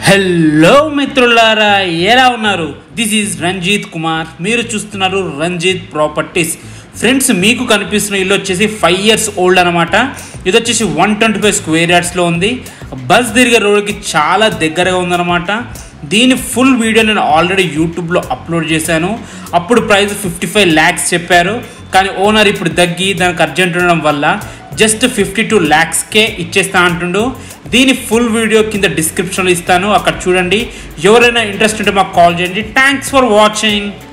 hello మిత్రులారా ఎలా ఉన్నారు దిస్ ఈజ్ రంజిత్ కుమార్ మీరు చూస్తున్నారు రంజిత్ ప్రాపర్టీస్ ఫ్రెండ్స్ మీకు కనిపిస్తున్న ఇల్లు వచ్చేసి ఫైవ్ ఇయర్స్ ఓల్డ్ అనమాట ఇది వచ్చేసి వన్ ట్వంటీ ఫైవ్ స్క్వేర్ యార్డ్స్లో ఉంది బస్ తిరిగే రోడ్కి చాలా దగ్గరగా ఉందన్నమాట దీని ఫుల్ వీడియో నేను ఆల్రెడీ యూట్యూబ్లో అప్లోడ్ చేశాను అప్పుడు ప్రైస్ ఫిఫ్టీ ఫైవ్ ల్యాక్స్ చెప్పారు కానీ ఓనర్ ఇప్పుడు తగ్గి దానికి అర్జెంట్ ఉండడం వల్ల జస్ట్ ఫిఫ్టీ టూ ల్యాక్స్కే ఇచ్చేస్తా అంటుండు దీని ఫుల్ వీడియో కింద డిస్క్రిప్షన్లో ఇస్తాను అక్కడ చూడండి ఎవరైనా ఇంట్రెస్ట్ ఉంటే మాకు కాల్ చేయండి థ్యాంక్స్ ఫర్ వాచింగ్